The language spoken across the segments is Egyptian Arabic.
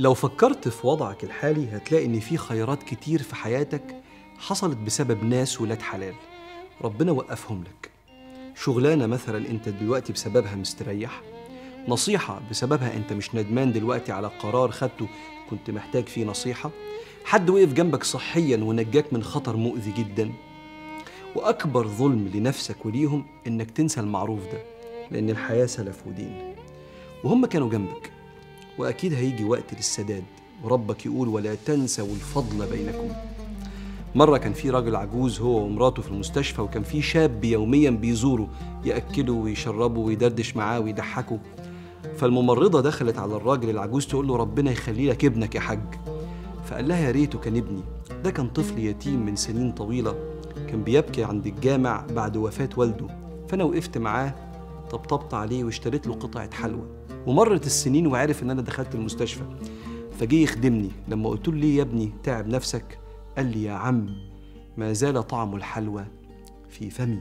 لو فكرت في وضعك الحالي هتلاقي إن في خيرات كتير في حياتك حصلت بسبب ناس ولاد حلال ربنا وقفهم لك شغلانة مثلا أنت دلوقتي بسببها مستريح نصيحة بسببها أنت مش ندمان دلوقتي على قرار خدته كنت محتاج فيه نصيحة حد وقف جنبك صحيا ونجاك من خطر مؤذي جدا وأكبر ظلم لنفسك وليهم إنك تنسى المعروف ده لأن الحياة سلف ودين وهم كانوا جنبك وأكيد هيجي وقت للسداد وربك يقول ولا تنسوا الفضل بينكم مرة كان في راجل عجوز هو ومراته في المستشفى وكان في شاب يوميا بيزوره يأكله ويشربه ويدردش معاه ويضحكه فالممرضة دخلت على الراجل العجوز تقول له ربنا يخلي لك ابنك يا حاج فقال لها يا ريته كان ابني ده كان طفل يتيم من سنين طويلة كان بيبكي عند الجامع بعد وفاة والده فأنا وقفت معاه طبطبت عليه واشتريت له قطعة حلوى ومرت السنين وعرف إن أنا دخلت المستشفى فجه يخدمني لما قلت له ليه يا ابني تعب نفسك قال لي يا عم ما زال طعم الحلوى في فمي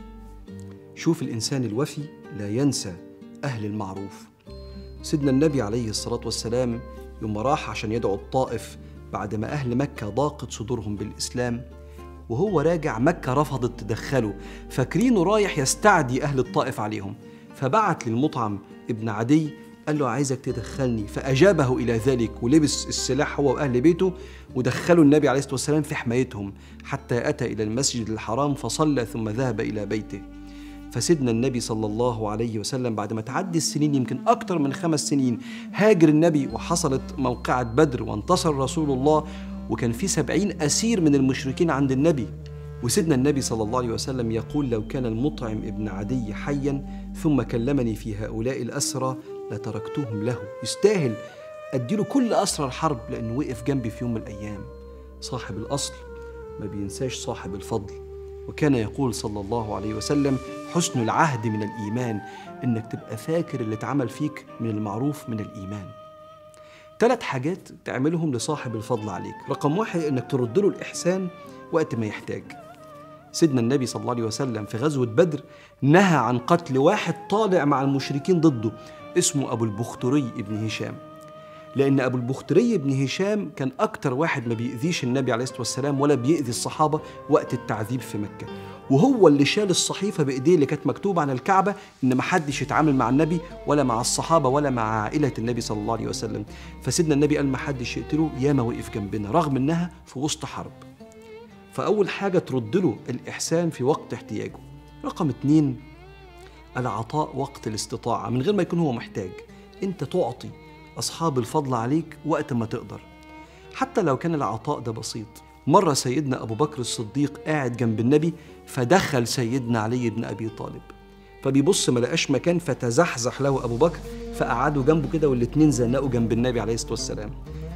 شوف الإنسان الوفي لا ينسى أهل المعروف سيدنا النبي عليه الصلاة والسلام يوم راح عشان يدعو الطائف بعد ما أهل مكة ضاقت صدورهم بالإسلام وهو راجع مكة رفضت تدخله فاكرينه رايح يستعدي أهل الطائف عليهم فبعت للمطعم ابن عدي قال له عايزك تدخلني فأجابه إلى ذلك ولبس السلاح هو وأهل بيته ودخلوا النبي عليه الصلاة والسلام في حمايتهم حتى أتى إلى المسجد الحرام فصلى ثم ذهب إلى بيته فسيدنا النبي صلى الله عليه وسلم بعد ما تعدي السنين يمكن أكثر من خمس سنين هاجر النبي وحصلت موقعة بدر وانتصر رسول الله وكان في سبعين أسير من المشركين عند النبي وسيدنا النبي صلى الله عليه وسلم يقول لو كان المطعم ابن عدي حيا ثم كلمني في هؤلاء الأسرى لتركتهم له يستاهل أديله كل أسرى الحرب لأنه وقف جنبي في يوم من الأيام صاحب الأصل ما بينساش صاحب الفضل وكان يقول صلى الله عليه وسلم حسن العهد من الإيمان إنك تبقى فاكر اللي اتعمل فيك من المعروف من الإيمان ثلاث حاجات تعملهم لصاحب الفضل عليك رقم واحد إنك ترد له الإحسان وقت ما يحتاج سيدنا النبي صلى الله عليه وسلم في غزوة بدر نهى عن قتل واحد طالع مع المشركين ضده اسمه أبو البختري ابن هشام لأن أبو البختري بن هشام كان أكتر واحد ما بيأذيش النبي عليه الصلاة والسلام ولا بيأذي الصحابة وقت التعذيب في مكة وهو اللي شال الصحيفة بإيديه اللي كانت مكتوبة عن الكعبة إن ما حدش يتعامل مع النبي ولا مع الصحابة ولا مع عائلة النبي صلى الله عليه وسلم فسيدنا النبي قال ما حدش يقتله ياما وقف جنبنا رغم إنها في وسط حرب فأول حاجة ترد له الإحسان في وقت احتياجه رقم اتنين العطاء وقت الاستطاعة من غير ما يكون هو محتاج أنت تعطي أصحاب الفضل عليك وقت ما تقدر حتى لو كان العطاء ده بسيط مرة سيدنا أبو بكر الصديق قاعد جنب النبي فدخل سيدنا علي بن أبي طالب فبيبص ما لقاش مكان فتزحزح له أبو بكر فقعدوا جنبه كده والاتنين زنقوا جنب النبي عليه الصلاة والسلام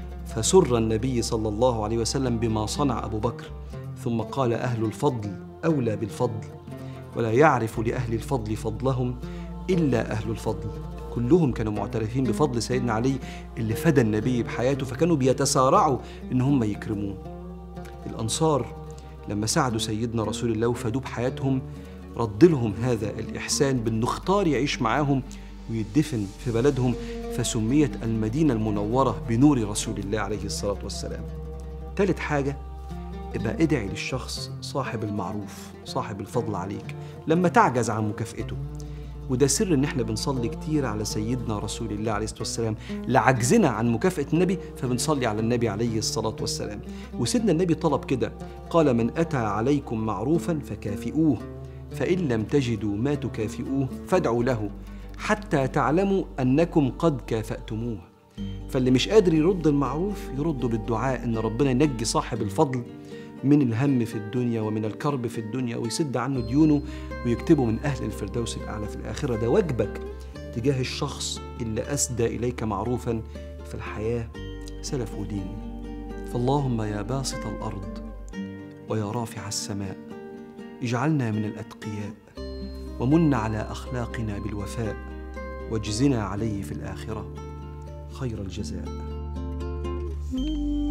فسر النبي صلى الله عليه وسلم بما صنع أبو بكر ثم قال أهل الفضل أولى بالفضل ولا يعرف لأهل الفضل فضلهم إلا أهل الفضل كلهم كانوا معترفين بفضل سيدنا علي اللي فدى النبي بحياته فكانوا بيتسارعوا إن هم يكرموه الأنصار لما ساعدوا سيدنا رسول الله وفادوه بحياتهم رد لهم هذا الإحسان بأنه اختار يعيش معاهم ويدفن في بلدهم فسميت المدينة المنورة بنور رسول الله عليه الصلاة والسلام ثالث حاجة ابقى ادعي للشخص صاحب المعروف صاحب الفضل عليك لما تعجز عن مكافئته وده سر ان احنا بنصلي كتير على سيدنا رسول الله عليه الصلاه والسلام لعجزنا عن مكافاه النبي فبنصلي على النبي عليه الصلاه والسلام وسيدنا النبي طلب كده قال من اتى عليكم معروفا فكافئوه فان لم تجدوا ما تكافئوه فادعوا له حتى تعلموا انكم قد كافاتموه فاللي مش قادر يرد المعروف يرده بالدعاء ان ربنا ينجي صاحب الفضل من الهم في الدنيا ومن الكرب في الدنيا ويسد عنه ديونه ويكتبه من أهل الفردوس الأعلى في الآخرة ده واجبك تجاه الشخص اللي أسدى إليك معروفا في الحياة سلف ودين فاللهم يا باسط الأرض ويا رافع السماء اجعلنا من الأتقياء ومن على أخلاقنا بالوفاء واجزنا عليه في الآخرة خير الجزاء